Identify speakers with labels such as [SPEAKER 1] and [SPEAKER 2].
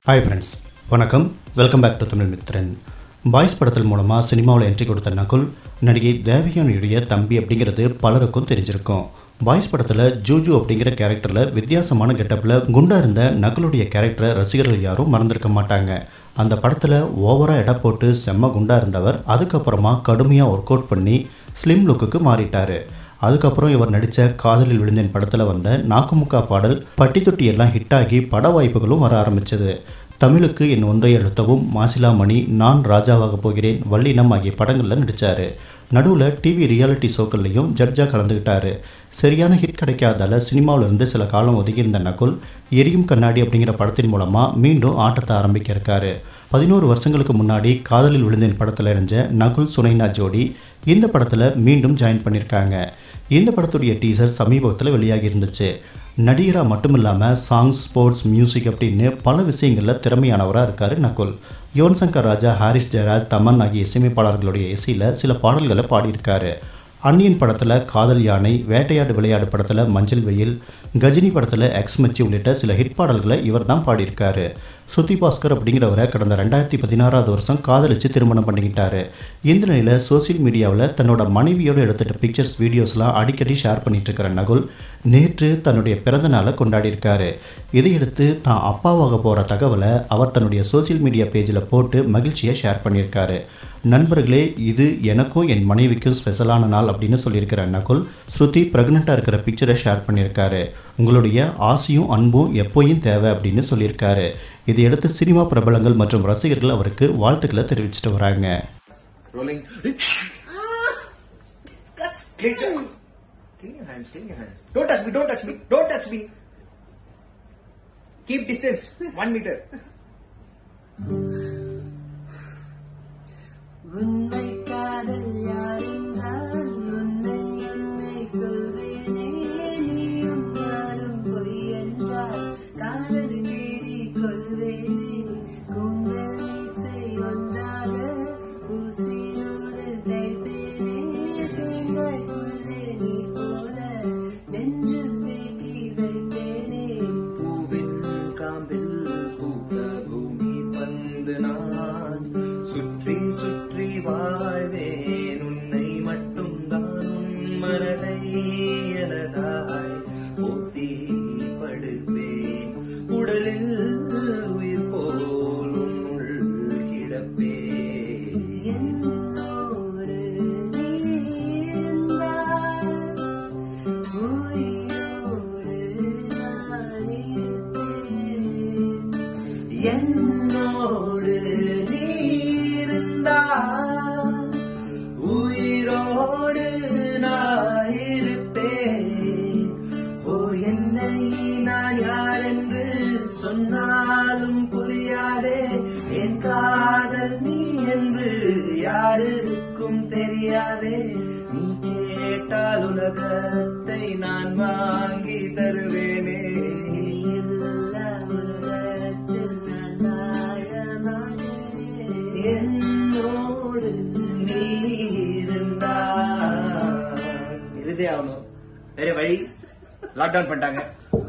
[SPEAKER 1] Hi friends வணக்கம் welcome back to Tamil Mithran Boys படத்தில் மூலமாக சினிமாவில் என்ட்ரி கொடுத்த நகுல் நடிகை தேவயானியுடைய தம்பி அப்படிங்கிறது பலருக்கும் தெரிஞ்சிருக்கும் பாய்ஸ் படத்தில் ஜூஜு அப்படிங்கிற கேரக்டரில் வித்தியாசமான கெட்டப்பில் குண்டா இருந்த நகுலுடைய கேரக்டரை ரசிகர்கள் யாரும் மறந்திருக்க மாட்டாங்க அந்த படத்தில் ஓவராக எடை போட்டு செம்ம குண்டா இருந்தவர் அதுக்கப்புறமா கடுமையாக ஒர்க் அவுட் பண்ணி ஸ்லிம் லுக்குக்கு மாறிட்டார் அதுக்கப்புறம் இவர் நடித்த காதலில் விழுந்தேன் படத்தில் வந்த நாக்குமுக்கா பாடல் பட்டி தொட்டி எல்லாம் ஹிட் ஆகி பட வாய்ப்புகளும் வர ஆரம்பிச்சது தமிழுக்கு என் ஒன்றை எழுத்தவும் மாசிலாமணி நான் ராஜாவாக போகிறேன் வள்ளினம் ஆகிய படங்களில் நடித்தார் நடுவில் டிவி ரியாலிட்டி ஷோக்கள்லையும் ஜட்ஜாக கலந்துக்கிட்டாரு சரியான ஹிட் கிடைக்காதால சினிமாவில் இருந்து சில காலம் ஒதுங்கியிருந்த நகுல் எரியும் கண்ணாடி அப்படிங்கிற படத்தின் மூலமாக மீண்டும் ஆட்டத்தை ஆரம்பிக்க இருக்காரு பதினோரு வருஷங்களுக்கு முன்னாடி காதலில் விழுந்தேன் படத்தில் இணைஞ்ச நகுல் சுனைனா ஜோடி இந்த படத்தில் மீண்டும் ஜாயின் பண்ணியிருக்காங்க இந்த படத்துடைய டீசர் சமீபத்தில் வெளியாகி இருந்துச்சு நடிகராக மட்டும் இல்லாமல் சாங்ஸ் ஸ்போர்ட்ஸ் மியூசிக் அப்படின்னு பல விஷயங்களில் திறமையானவராக இருக்கார் நகுல் யுவன் சங்கர் ராஜா ஹாரிஸ் ஜெயராஜ் தமன் ஆகிய இசையமைப்பாளர்களுடைய இசையில் சில பாடல்களை பாடியிருக்காரு அன்னியன் படத்தில் காதல் யானை வேட்டையாடு விளையாடு படத்தில் மஞ்சள் வெயில் கஜினி படத்தில் எக்ஸ் மச்சி உள்ளிட்ட சில ஹிட் பாடல்களை இவர் தான் பாடியிருக்காரு ஸ்ருதி பாஸ்கர் அப்படிங்கிறவரை கடந்த ரெண்டாயிரத்தி பதினாறாவது வருஷம் காதலிச்சு திருமணம் பண்ணிக்கிட்டாரு இந்த நிலையில் சோசியல் மீடியாவில் தன்னோட மனைவியோடு எடுத்துட்ட பிக்சர்ஸ் வீடியோஸ்லாம் அடிக்கடி ஷேர் பண்ணிட்டு இருக்கிற நகுல் நேற்று தன்னுடைய பிறந்த நாளை கொண்டாடியிருக்காரு இதையடுத்து தான் அப்பாவாக போகிற தகவலை அவர் தன்னுடைய சோசியல் மீடியா பேஜில் போட்டு மகிழ்ச்சியை ஷேர் பண்ணியிருக்காரு நண்பர்களே இது எனக்கும் என் மனைவிக்கும் ஸ்பெஷலான நாள் அப்படின்னு சொல்லியிருக்கிற நகுல் ஸ்ருதி ப்ரெக்னெண்ட்டாக இருக்கிற பிக்சரை ஷேர் பண்ணியிருக்காரு உங்களுடைய ஆசையும் அன்பும் எப்போயும் தேவை அப்படின்னு சொல்லியிருக்காரு இதையடுத்து சினிமா பிரபலங்கள் மற்றும் ரசிகர்கள் அவருக்கு வாழ்த்துக்களை தெரிவிச்சிட்டு வராங்க
[SPEAKER 2] Rolling. Clean, clean your hands, clean your hands. Don't touch me, don't touch me, don't touch me. Keep distance, one meter.
[SPEAKER 3] உன்னை காதல் யாரென்றால் உன்னை என்னை சொல்வேனே நீயும் யாரும் பொய் என்றால் காதல் தேடி கொள்வேனே கூந்தல் இசை ஒன்றாக ஊசியோடு தைப்பேனே தேங்காய்க்குள்ளே நீ போல நெஞ்சில் தேக்கி வைப்பேனே
[SPEAKER 2] பூவின் காம்பில் பூத்த பூமி பந்து நான் சுற்றி சுற்றி வாழ்வேன் உன்னை மட்டும்தான் உன் மனதை எனதாய் போத்தி படுப்பேன் உடலில் உயிர் போல் உன்னுள் கிடப்பேன்
[SPEAKER 3] என்னோடு நீ இருந்தால் உயிரோடு நான் இருப்பேன்.
[SPEAKER 2] என்னோடு நீ இருந்தால் உயிரோடு நான் இருப்பேன் ஓ என்னை நான் யார் என்று சொன்னாலும் புரியாதே என் காதல் நீ என்று யாருக்கும் தெரியாதே நீ கேட்டால் உலகத்தை நான் வாங்கி தருவேனே
[SPEAKER 3] நீ இல்லா உலகத்தில் நான் வாழ மாட்டேன்.
[SPEAKER 2] என்னோடு நீ இருந்தா இருதே ஆகணும் வேற வழி லாக்டவுன் பண்ணிட்டாங்க